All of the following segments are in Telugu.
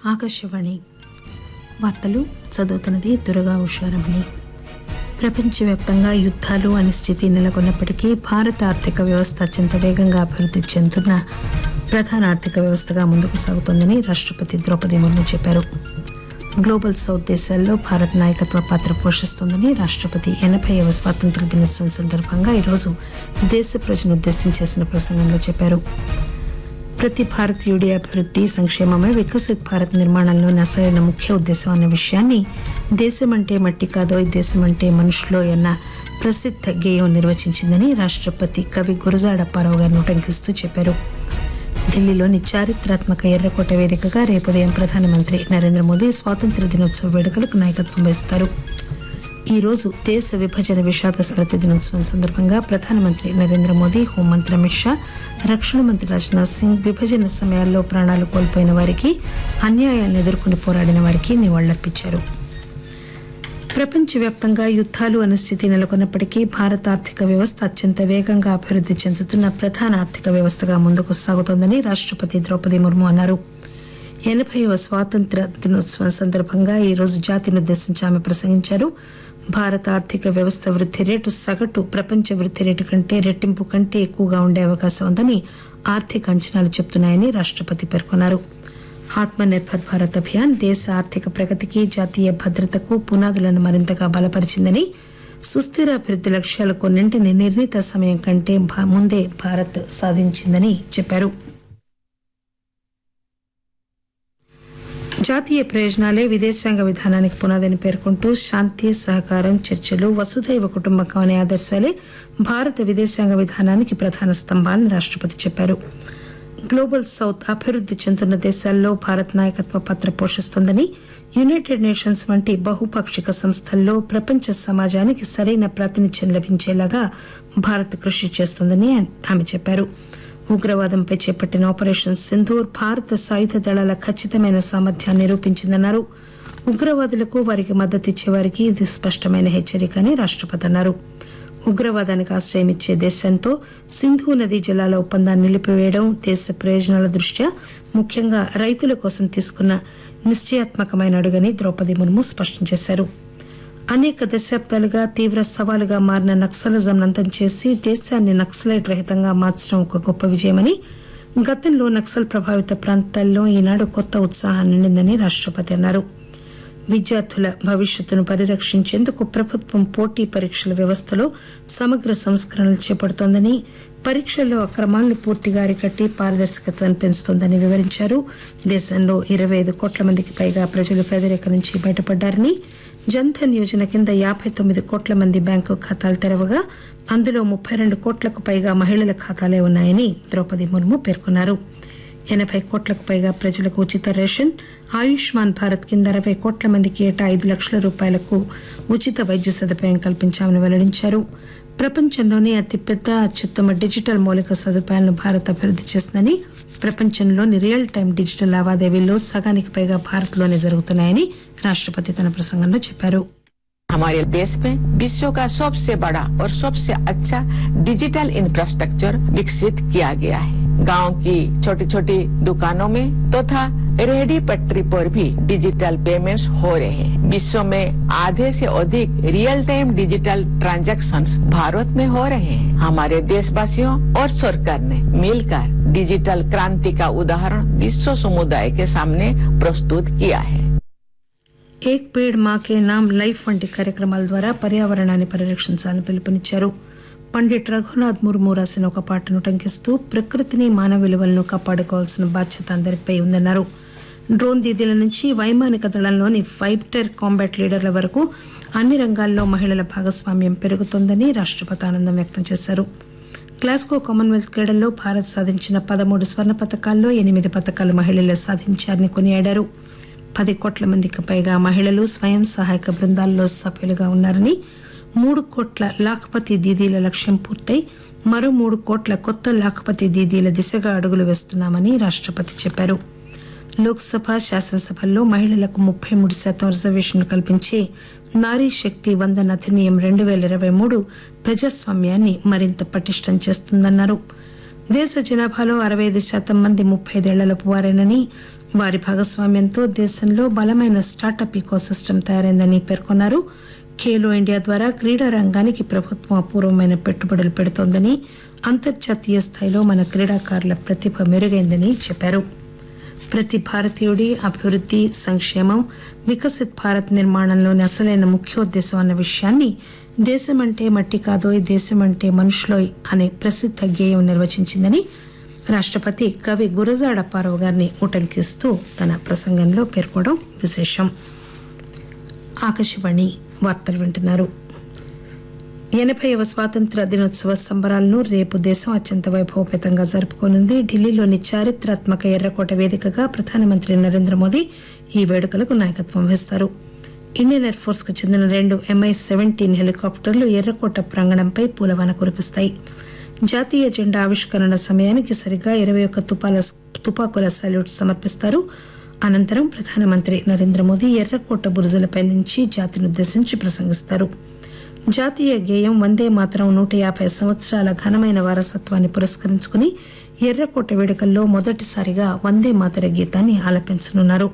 ఆకాశవాణి వార్తలు చదువుతున్నది దురగా ఉషారమణి ప్రపంచవ్యాప్తంగా యుద్ధాలు అనిశ్చితి నెలకొన్నప్పటికీ భారత ఆర్థిక వ్యవస్థ అత్యంత వేగంగా అభివృద్ధి చెందుతున్న ప్రధాన ఆర్థిక వ్యవస్థగా ముందుకు సాగుతోందని రాష్టపతి ద్రౌపది ముర్ము చెప్పారు గ్లోబల్ సౌత్ దేశాల్లో భారత్ నాయకత్వ పాత్ర పోషిస్తోందని రాష్టపతి ఎనభైవ స్వాతంత్ర దినోత్సవం సందర్భంగా ఈరోజు దేశ ప్రజలను ఉద్దేశించి చేసిన ప్రసంగంలో చెప్పారు ప్రతి భారతీయుడి అభివృద్ధి సంక్షేమమే వికసిత్ భారత్ నిర్మాణంలోని అసలైన ముఖ్య ఉద్దేశం అన్న విషయాన్ని దేశం అంటే మట్టి కాదో దేశం అంటే మనుషులో అన్న ప్రసిద్ధ గేయం నిర్వచించిందని రాష్టపతి కవి గురజాడ అప్పారావు గారిని ఉటంకిస్తూ చెప్పారు ఢిల్లీలోని చారిత్రాత్మక ఎర్రకోట వేదికగా రేపు ఉదయం ప్రధానమంత్రి నరేంద్ర మోదీ స్వాతంత్ర దినోత్సవ వేడుకలకు నాయకత్వం వహిస్తారు ఈ రోజు దేశ విభజన విషాద స్మృతి దినోత్సవం సందర్భంగా ప్రధానమంత్రి నరేంద్ర మోదీ హోంమంత్రి అమిత్ షా రక్షణ మంత్రి రాజ్నాథ్ సింగ్ విభజన సమయాల్లో ప్రాణాలు కోల్పోయిన వారికి అన్యాయాలను ఎదుర్కొని పోరాడిన వారికి నివాళులర్పించారు ప్రపంచవ్యాప్తంగా యుద్ధాలు అనిశ్చితి నెలకొన్నప్పటికీ భారత ఆర్థిక వ్యవస్థ అత్యంత వేగంగా అభివృద్ధి చెందుతున్న ప్రధాన ఆర్థిక వ్యవస్థగా ముందుకు సాగుతోందని రాష్టపతి ద్రౌపది ముర్ము అన్నారు ఎనభైవ స్వాతంత్ర దినోత్సవం సందర్భంగా ఈ రోజు జాతిని ఉద్దేశించి ఆమె ప్రసంగించారు భారత ఆర్థిక వ్యవస్థ వృద్ధి రేటు సగటు ప్రపంచ వృద్ధి రేటు కంటే రెట్టింపు కంటే ఎక్కువగా ఉండే అవకాశం ఉందని ఆర్థిక అంచనాలు చెబుతున్నాయని రాష్టపతి పేర్కొన్నారు ఆత్మ నిర్భర్ భారత్ అభియాన్ దేశ ఆర్థిక ప్రగతికి జాతీయ భద్రతకు పునాదులను మరింతగా బలపరిచిందని సుస్థిర అభివృద్ధి లక్ష్యాలు కొన్నింటిని నిర్ణీత సమయం కంటే భా- ముందే భారత్ సాధించిందని చెప్పారు జాతీయ ప్రయోజనాలే విదేశాంగ విధానానికి పునాదని పేర్కొంటూ శాంతి సహకారం చర్చలు వసుధైవ కుటుంబకం అనే ఆదర్శాలే భారత విదేశాంగ విధానానికి ప్రధాన స్తంభాలని రాష్టపతి చెప్పారు గ్లోబల్ సౌత్ అభివృద్ధి చెందుతున్న దేశాల్లో భారత్ నాయకత్వ పాత్ర పోషిస్తోందని యునైటెడ్ నేషన్స్ వంటి బహుపాక్షిక సంస్థల్లో ప్రపంచ సమాజానికి సరైన ప్రాతినిధ్యం లభించేలాగా భారత్ కృషి చేస్తోందని ఆమె చెప్పారు ఉగ్రవాదంపై చేపట్టిన ఆపరేషన్ సింధూర్ భారత సాయుధ దళాల ఖచ్చితమైన సామర్థ్యాన్ని నిరూపించిందన్నారు ఉగ్రవాదులకు వారికి మద్దతిచ్చే వారికి ఇది స్పష్టమైన హెచ్చరిక అని రాష్టపతి అన్నారు ఉగ్రవాదానికి ఆశ్రయం ఇచ్చే దేశంతో సింధు నదీ జలాల ఒప్పందాన్ని నిలిపివేయడం దేశ ప్రయోజనాల దృష్ట్యా ముఖ్యంగా రైతుల కోసం తీసుకున్న నిశ్చయాత్మకమైన అడుగని ద్రౌపది ముర్ము స్పష్టం చేశారు అనేక దశాబ్దాలుగా తీవ్ర సవాలుగా మారిన నక్సలిజం అంతం చేసి దేశాన్ని నక్సలైట్ రహితంగా మార్చడం ఒక గొప్ప విజయమని గతంలో నక్సల్ ప్రభావిత ప్రాంతాల్లో ఈనాడు కొత్త ఉత్సాహం నిండిందని రాష్టపతి అన్నారు విద్యార్థుల భవిష్యత్తును పరిరక్షించేందుకు ప్రభుత్వం పోటీ పరీక్షల వ్యవస్థలో సమగ్ర సంస్కరణలు చేపడుతోందని పరీక్షల్లో అక్రమాలను పూర్తిగా అరికట్టి పారదర్శకతను పెంచుతోందని వివరించారు దేశంలో ఇరవై ఐదు కోట్ల మందికి పైగా ప్రజలు పేదరిక నుంచి బయటపడ్డారని జన్ధన్ యోజన కింద యాభై తొమ్మిది కోట్ల మంది బ్యాంకు ఖాతాలు తెరవగా అందులో ముప్పై రెండు కోట్లకు పైగా మహిళల ఖాతాలే ఉన్నాయని ద్రౌపది ముర్ము పేర్కొన్నారు ఎనభై కోట్లకు పైగా ప్రజలకు ఉచిత రేషన్ ఆయుష్మాన్ భారత్ కింద అరవై కోట్ల మందికి ఏటా ఐదు లక్షల రూపాయలకు ఉచిత వైద్య సదుపాయం కల్పించామని వెల్లడించారు ప్రపంచంలోనే అతిపెద్ద అత్యుత్తమ డిజిటల్ మౌలిక సదుపాయాలను భారత్ అభివృద్ధి చేసిందని ప్రపంచంలోని రియల్ టైం డిజిటల్ లావాదేవీల్లో సగానికి పైగా భారత్లోనే జరుగుతున్నాయని రాష్టపతి తన ప్రసంగంలో చెప్పారు हमारे देश में विश्व का सबसे बड़ा और सबसे अच्छा डिजिटल इंफ्रास्ट्रक्चर विकसित किया गया है गांव की छोटी छोटी दुकानों में तथा तो रेहड़ी पटरी पर भी डिजिटल पेमेंट्स हो रहे हैं विश्व में आधे से अधिक real time digital transactions Bharat में हो रहे हैं हमारे देशवासियों और सरकार ने मिलकर डिजिटल क्रांति का उदाहरण विश्व समुदाय के सामने प्रस्तुत किया है ఏక్ పేడ్ మాకే నామ్ లైఫ్ వంటి కార్యక్రమాల ద్వారా పర్యావరణాన్ని పరిరక్షించాలని పిలుపునిచ్చారు పండిట్ రఘునాథ్ ముర్ము రాసిన ఒక పాటను టంకిస్తూ ప్రకృతిని మానవ విలువలను కాపాడుకోవాల్సిన బాధ్యత అందరిపై ఉందన్నారు డ్రోన్ దీదీల నుంచి వైమానిక దళంలోని ఫైటర్ కాంబాట్ లీడర్ల వరకు అన్ని రంగాల్లో మహిళల భాగస్వామ్యం పెరుగుతోందని రాష్టపతి ఆనందం వ్యక్తం చేశారు గ్లాస్గో కామన్వెల్త్ క్రీడల్లో భారత్ సాధించిన పదమూడు స్వర్ణ పథకాల్లో ఎనిమిది పథకాలు మహిళలే సాధించారని కొనియాడారు పది కోట్ల మందికి పైగా మహిళలు స్వయం సహాయక బృందాల్లో సభ్యులుగా ఉన్నారని మూడు కోట్ల లాఖపతి దీదీల లక్ష్యం పూర్తయి మరో మూడు కోట్ల కొత్త లాఖపతి దీదీల దిశగా అడుగులు వేస్తున్నామని రాష్టపతి చెప్పారు లోక్సభ శాసనసభల్లో మహిళలకు ముప్పై మూడు శాతం రిజర్వేషన్ కల్పించే నారీ శక్తి వందన అధినియం రెండు వేల ఇరవై మూడు ప్రజాస్వామ్యాన్ని మరింత పటిష్టం చేస్తుందన్నారు దేశ జనాభాలో అరవై ఐదు శాతం మంది ముప్పై ఐదేళ్లలోపు వారేనని వారి భాగస్వామ్యంతో దేశంలో బలమైన స్టార్టప్ ఈకోసిస్టమ్ తయారైందని పేర్కొన్నారు ఖేలో ఇండియా ద్వారా క్రీడా రంగానికి ప్రభుత్వం అపూర్వమైన పెట్టుబడులు పెడుతోందని అంతర్జాతీయ స్థాయిలో మన క్రీడాకారుల ప్రతిభ మెరుగైందని చెప్పారు ప్రతి భారతీయుడి అభివృద్ధి సంక్షేమం వికసిత్ భారత్ నిర్మాణంలోని అసలైన ముఖ్యోద్దేశం అన్న విషయాన్ని దేశమంటే మట్టి కాదోయ్ దేశమంటే మనుషులోయ్ అనే ప్రసిద్ధ గేయం నిర్వచించిందని రాష్టపతి కవి గురజాడ పారవ్ గారిని ఉటంకిస్తూ తన ప్రసంగంలో పేర్కొనడం విశేషం ఆకాశవాణి వార్తలు వింటున్నారు ఎనభైవ స్వాతంత్ర దినోత్సవ సంబరాలను రేపు దేశం అత్యంత వైభవపేతంగా జరుపుకోనుంది ఢిల్లీలోని చారిత్రాత్మక ఎర్రకోట వేదికగా ప్రధానమంత్రి నరేంద్ర మోదీ ఈ వేడుకలకు నాయకత్వం వహిస్తారు ఇండియన్ ఎయిర్ ఫోర్స్ కు చెందిన రెండు ఎంఐ సెవెంటీన్ హెలికాప్టర్లు ఎర్రకోట ప్రాంగణంపై పూలవాన కురిపిస్తాయి జాతీయ జెండా ఆవిష్కరణ సమయానికి సరిగ్గా ఇరవై ఒక్క తుపాల తుపాకుల సాల్యూట్ సమర్పిస్తారు అనంతరం ప్రధానమంత్రి నరేంద్ర మోదీ ఎర్రకోట బురుజులపై నుంచి జాతినుద్దేశించి ప్రసంగిస్తారు జాతీయ గేయం వందే మాతరం నూట యాభై సంవత్సరాల ఘనమైన వారసత్వాన్ని పురస్కరించుకుని ఎర్రకోట వేడుకల్లో మొదటిసారిగా వందే మాతర గీతాన్ని ఆలపించనున్నారు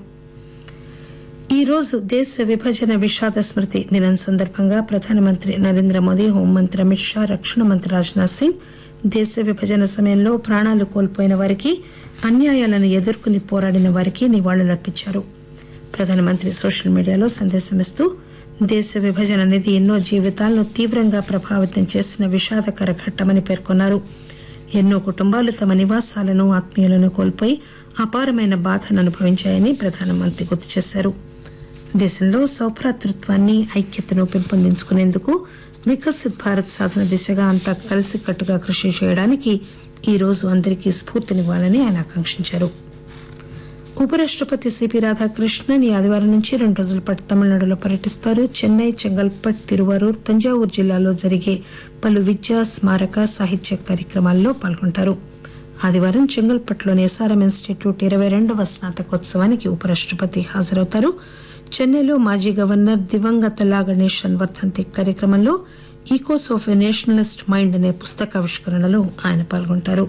ఈ రోజు దేశ విభజన విషాద స్మృతి దినం సందర్భంగా ప్రధానమంత్రి నరేంద్ర మోదీ హోంమంత్రి అమిత్ షా రక్షణ మంత్రి రాజ్నాథ్ సింగ్ దేశ విభజన సమయంలో ప్రాణాలు కోల్పోయిన వారికి అన్యాయాలను ఎదుర్కొని పోరాడిన వారికి నివాళులర్పించారు ప్రధానమంత్రి సోషల్ మీడియాలో సందేశమిస్తూ దేశ విభజన అనేది ఎన్నో జీవితాలను తీవ్రంగా ప్రభావితం చేసిన విషాదకర ఘట్టమని పేర్కొన్నారు ఎన్నో కుటుంబాలు తమ నివాసాలను ఆత్మీయులను కోల్పోయి అపారమైన బాధను అనుభవించాయని ప్రధానమంత్రి గుర్తు చేశారు దేశంలో సౌభ్రాతృత్వాన్ని ఐక్యతను పెంపొందించుకునేందుకు వికసిత్ భారత్ సాధన దిశగా అంతా కలిసికట్టుగా కృషి చేయడానికి ఈ రోజు అందరికీ స్ఫూర్తినివ్వాలని ఆయన ఆకాంక్షించారు ఉపరాష్టపతి సిపి రాధాకృష్ణన్ ఈ ఆదివారం నుంచి రెండు రోజుల పాటు తమిళనాడులో పర్యటిస్తారు చెన్నై చెంగల్పట్ తిరువరూర్ తంజావూరు జిల్లాలో జరిగే పలు విద్యా స్మారక సాహిత్య కార్యక్రమాల్లో పాల్గొంటారు ఆదివారం చెంగల్పట్లోని ఎస్ఆర్ఎం ఇన్స్టిట్యూట్ ఇరవై రెండవ స్నాతకోత్సవానికి ఉపరాష్టపతి హాజరవుతారు చెన్నైలో మాజీ గవర్నర్ దివంగత లా గణేశన్ వర్ధంతి కార్యక్రమంలో echoes of a nationalist mind అనే పుస్తకావిష్కరణలో ఆయన పాల్గొంటారు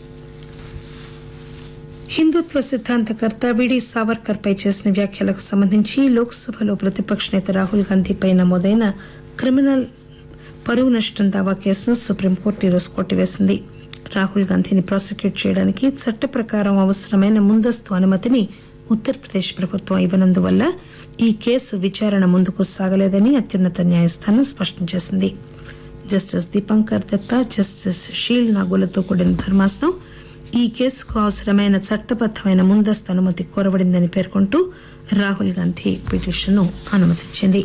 హిందుత్వ సిద్ధాంతకర్త విడి సావర్కర్ పై చేసిన వ్యాఖ్యలకు సంబంధించి లోక్సభలో ప్రతిపక్ష నేత రాహుల్ గాంధీపై నమోదైన క్రిమినల్ పరువు నష్టం దావా కేసును సుప్రీంకోర్టు ఈరోజు కొట్టివేసింది రాహుల్ గాంధీని ప్రాసిక్యూట్ చేయడానికి చట్ట ప్రకారం అవసరమైన ముందస్తు అనుమతిని ఉత్తరప్రదేశ్ ప్రభుత్వం ఇవ్వనందువల్ల ఈ కేసు విచారణ ముందుకు సాగలేదని అత్యున్నత న్యాయస్థానం స్పష్టం చేసింది జస్టిస్ దీపంకర్ దత్తా జస్టిస్ షీల్ నాగులతో కూడిన ధర్మాసనం ఈ కేసుకు అవసరమైన చట్టబద్దమైన ముందస్తు అనుమతి కోరబడిందని పేర్కొంటూ రాహుల్ గాంధీ పిటిషన్ను అనుమతించింది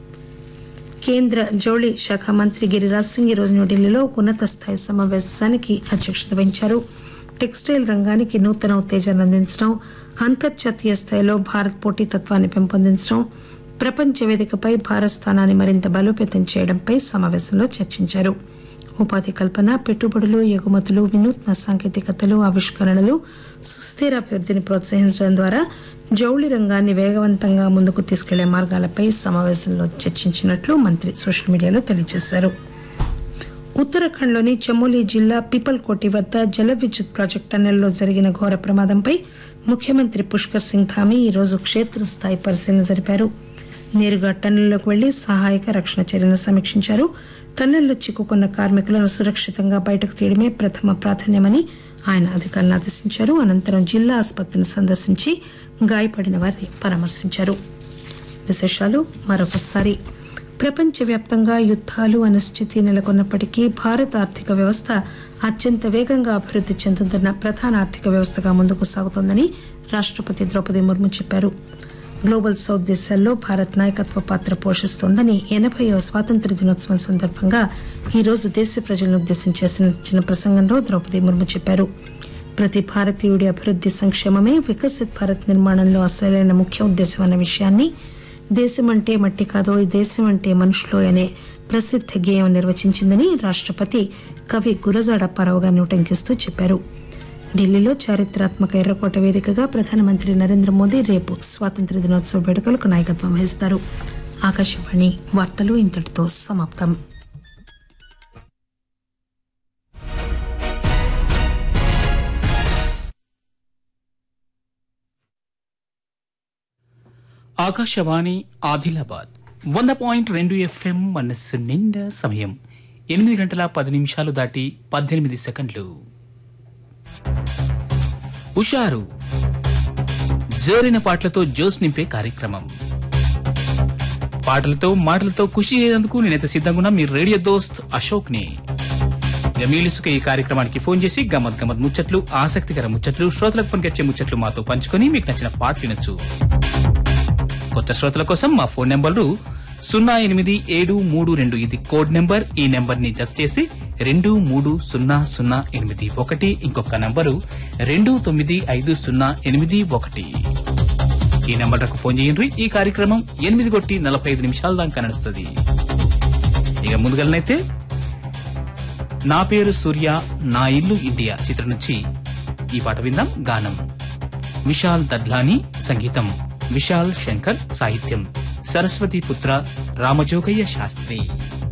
కేంద్ర జౌళి శాఖ మంత్రి గిరిరాజ్ సింగ్ ఈరోజు న్యూఢిల్లీలో ఒక ఉన్నత స్థాయి సమావేశానికి అధ్యక్షత వహించారు టెక్స్టైల్ రంగానికి నూతన ఉత్తేజాన్ని అందించడం అంతర్జాతీయ స్థాయిలో భారత్ పోటీతత్వాన్ని పెంపొందించడం ప్రపంచ వేదికపై భారత్ స్థానాన్ని మరింత బలోపేతం చేయడంపై సమావేశంలో చర్చించారు ఉపాధి కల్పన పెట్టుబడులు ఎగుమతులు వినూత్న సాంకేతికతలు ఆవిష్కరణలు సుస్థిర అభివృద్ధిని ప్రోత్సహించడం ద్వారా జౌళి రంగాన్ని వేగవంతంగా ముందుకు తీసుకెళ్లే మార్గాలపై సమావేశంలో చర్చించినట్లు మంత్రి సోషల్ మీడియాలో తెలియజేశారు ఉత్తరాఖండ్లోని చమోలీ జిల్లా పిపల్కోటి వద్ద జల విద్యుత్ ప్రాజెక్టు టన్నెల్లో జరిగిన ఘోర ప్రమాదంపై ముఖ్యమంత్రి పుష్కర్ సింగ్ ధామీ ఈరోజు క్షేత్రస్థాయి పరిశీలన జరిపారు నేరుగా టన్నెల్లోకి వెళ్లి సహాయక రక్షణ చర్యలను సమీక్షించారు టన్నెల్లో చిక్కుకున్న కార్మికులను సురక్షితంగా బయటకు తీయడమే ప్రథమ ప్రాధాన్యమని ఆయన అధికారులను ఆదేశించారు అనంతరం జిల్లా ఆసుపత్రిని సందర్శించి గాయపడిన వారిని పరామర్శించారు విశేషాలు మరొకసారి ప్రపంచవ్యాప్తంగా యుద్ధాలు అనిశ్చితి నెలకొన్నప్పటికీ భారత ఆర్థిక వ్యవస్థ అత్యంత వేగంగా అభివృద్ధి చెందుతున్న ప్రధాన ఆర్థిక వ్యవస్థగా ముందుకు సాగుతోందని రాష్టపతి ద్రౌపది ముర్ము చెప్పారు గ్లోబల్ సౌత్ దేశాల్లో భారత్ నాయకత్వ పాత్ర పోషిస్తోందని ఎనభైవ స్వాతంత్ర దినోత్సవం సందర్భంగా ఈ రోజు దేశ ప్రజలను ఉద్దేశించి చేసిన ప్రసంగంలో ద్రౌపది ముర్ము చెప్పారు ప్రతి భారతీయుడి అభివృద్ధి సంక్షేమమే వికసిత్ భారత్ నిర్మాణంలో అసలైన ముఖ్య ఉద్దేశం అన్న విషయాన్ని దేశం అంటే మట్టి కాదో ఈ దేశం అంటే మనుషులో అనే ప్రసిద్ధ గేయం నిర్వచించిందని రాష్టపతి కవి గురజాడ పరావు గారిని ఉటంకిస్తూ చెప్పారు ఢిల్లీలో చారిత్రాత్మక ఎర్రకోట వేదికగా ప్రధానమంత్రి నరేంద్ర మోదీ రేపు స్వాతంత్ర దినోత్సవ వేడుకలకు నాయకత్వం వహిస్తారు ఆకాశవాణి వార్తలు ఇంతటితో సమాప్తం ఆకాశవాణి ఆదిలాబాద్ వంద పాయింట్ రెండు ఎఫ్ఎం మనస్సు నిండా సమయం ఎనిమిది గంటల పది నిమిషాలు దాటి పద్దెనిమిది సెకండ్లు ఉషారు జోరిన పాటలతో జోస్ నింపే కార్యక్రమం పాటలతో మాటలతో ఖుషి అయ్యేందుకు నేనైతే సిద్ధంగా ఉన్నా మీ రేడియో దోస్త్ అశోక్ ని ఇక మీలుసుక ఈ కార్యక్రమానికి ఫోన్ చేసి గమ్మత్ గమ్మత్ ముచ్చట్లు ఆసక్తికర ముచ్చట్లు శ్రోతలకు పనికొచ్చే ముచ్చట్లు మాతో పంచుకొని మీకు నచ్చిన పాటలు వినొచ్చు కొత్త శ్రోతల కోసం మా ఫోన్ నెంబర్లు సున్నా ఎనిమిది ఏడు మూడు రెండు ఇది కోడ్ నెంబర్ ఈ నెంబర్ ని జత చేసి రెండు మూడు సున్నా సున్నా ఎనిమిది ఒకటి ఇంకొక నంబరు రెండు తొమ్మిది ఐదు సున్నా ఎనిమిది ఒకటి ఈ నెంబర్లకు ఫోన్ చేయండి ఈ కార్యక్రమం ఎనిమిది కొట్టి నలభై ఐదు నిమిషాల దాకా నడుస్తుంది ఇక ముందుగలనైతే నా పేరు సూర్య నా ఇల్లు ఇండియా చిత్రం నుంచి ఈ పాట విందాం గానం విశాల్ దడ్లాని సంగీతం విశాల్ శంకర్ సాహిత్యం సరస్వతి పుత్ర రామజోగయ్య శాస్త్రి